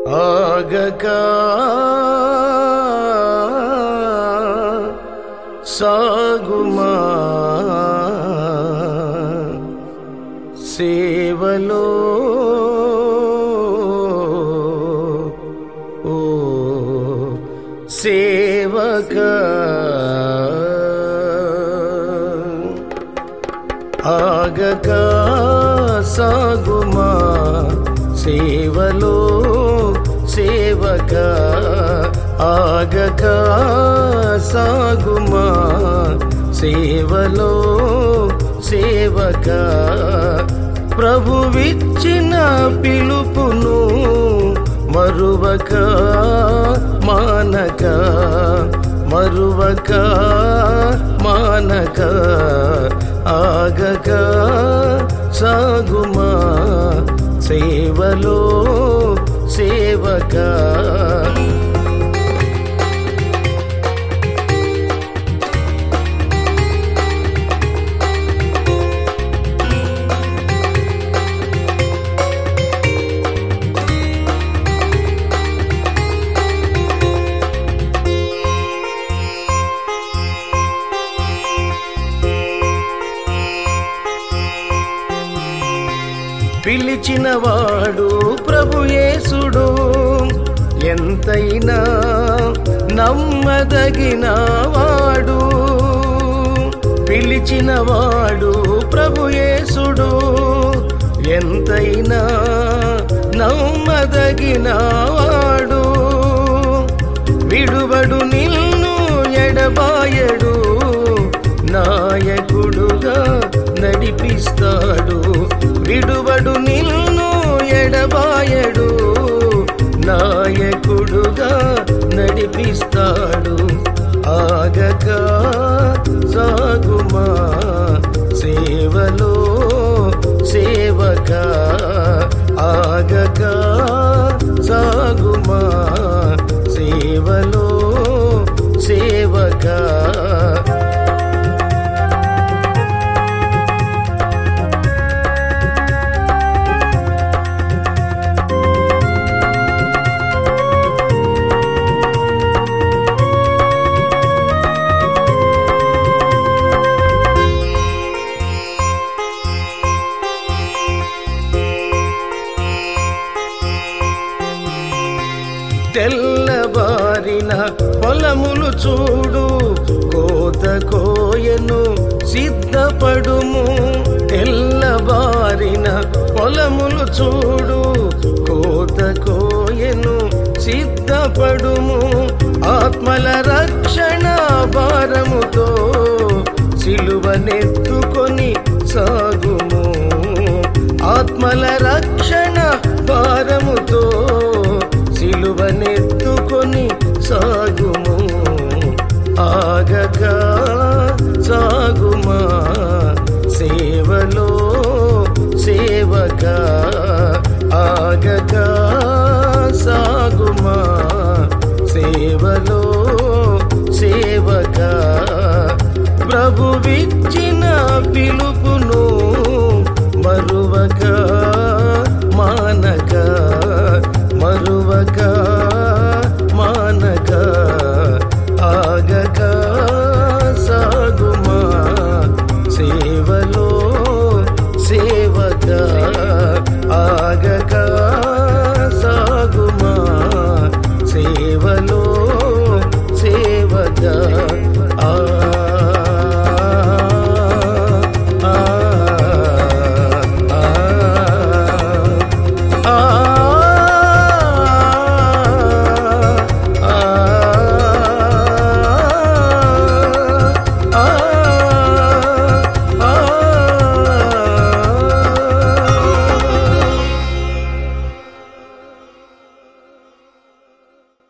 ఆగక సాగుమా సేవలో ఓ సేవక ఆగక సాగుమా సేవలో సేవక ఆగక సాగుమా సేవలో సేవక ప్రభువిచ్చిన పిలుపును మరువక మానక మరువక మానక ఆగక సాగుమా సేవలో సేవక పిలిచినవాడు ప్రభుయేసుడు ఎంతైనా నమ్మదగిన వాడు పిలిచినవాడు ప్రభుయేసుడు ఎంతైనా నమ్మదగిన వాడు విడువడు నిన్ను ఎడబాయడు నాయకుడుగా నడిపిస్తాడు విడువడు నిన్ను ఎడబాయడు నాయకుడుగా నడిపిస్తాడు ఆగక సాగుమా సేవలో సేవక ఆగక సాగుమా సేవలో సేవక తెల్లబారిన పొలములు చూడు కోత కోయను సిద్ధపడుము తెల్లబారిన పొలములు చూడు కోత కోయను సిద్ధపడుము ఆత్మల రక్షణ భారముతో సిలువనెత్తుకొని సాగుము ఆత్మల రక్షణ భారముతో సిలువనెత్తుకొని సాగుము ఆగక సాగుమా సేవలో సేవక ఆగక సాగుమా సేవలో సేవక ప్రభువిచ్చిన పిలుపు